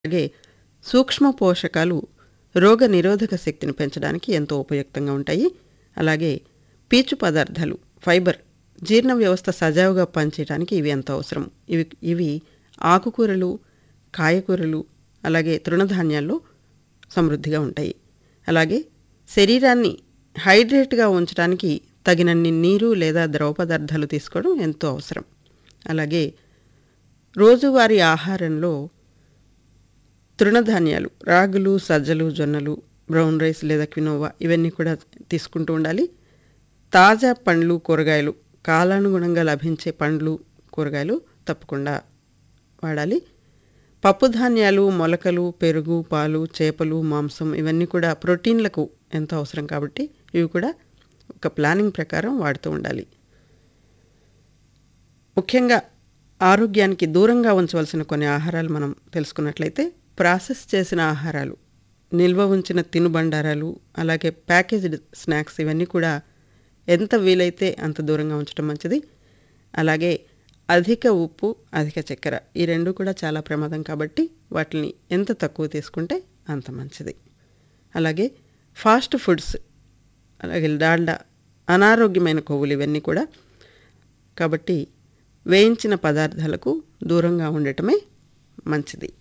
అలాగే సూక్ష్మ పోషకాలు రోగ నిరోధక శక్తిని పెంచడానికి ఎంతో ఉపయుక్తంగా ఉంటాయి అలాగే పీచు పదార్థాలు ఫైబర్ జీర్ణ వ్యవస్థ సజావుగా పనిచేయడానికి ఇవి ఎంతో అవసరం ఇవి ఇవి ఆకుకూరలు కాయకూరలు అలాగే తృణధాన్యాల్లో సమృద్ధిగా ఉంటాయి అలాగే శరీరాన్ని హైడ్రేట్గా ఉంచడానికి తగినన్ని నీరు లేదా ద్రవ పదార్థాలు తీసుకోవడం ఎంతో అవసరం అలాగే రోజువారీ ఆహారంలో తృణధాన్యాలు రాగులు సజ్జలు జొన్నలు బ్రౌన్ రైస్ లేదా క్వినోవా ఇవన్నీ కూడా తీసుకుంటూ ఉండాలి తాజా పండ్లు కూరగాయలు కాలానుగుణంగా లభించే పండ్లు కూరగాయలు తప్పకుండా వాడాలి పప్పు ధాన్యాలు మొలకలు పెరుగు పాలు చేపలు మాంసం ఇవన్నీ కూడా ప్రోటీన్లకు ఎంతో అవసరం కాబట్టి ఇవి కూడా ఒక ప్లానింగ్ ప్రకారం వాడుతూ ఉండాలి ముఖ్యంగా ఆరోగ్యానికి దూరంగా ఉంచవలసిన కొన్ని ఆహారాలు మనం తెలుసుకున్నట్లయితే ప్రాసెస్ చేసిన ఆహారాలు నిల్వ ఉంచిన తినుబండారాలు అలాగే ప్యాకేజ్డ్ స్నాక్స్ ఇవన్నీ కూడా ఎంత వీలైతే అంత దూరంగా ఉంచడం మంచిది అలాగే అధిక ఉప్పు అధిక చక్కెర ఈ రెండు కూడా చాలా ప్రమాదం కాబట్టి వాటిని ఎంత తక్కువ తీసుకుంటే అంత మంచిది అలాగే ఫాస్ట్ ఫుడ్స్ అలాగే డాల్డా అనారోగ్యమైన కొవ్వులు ఇవన్నీ కూడా కాబట్టి వేయించిన పదార్థాలకు దూరంగా ఉండటమే మంచిది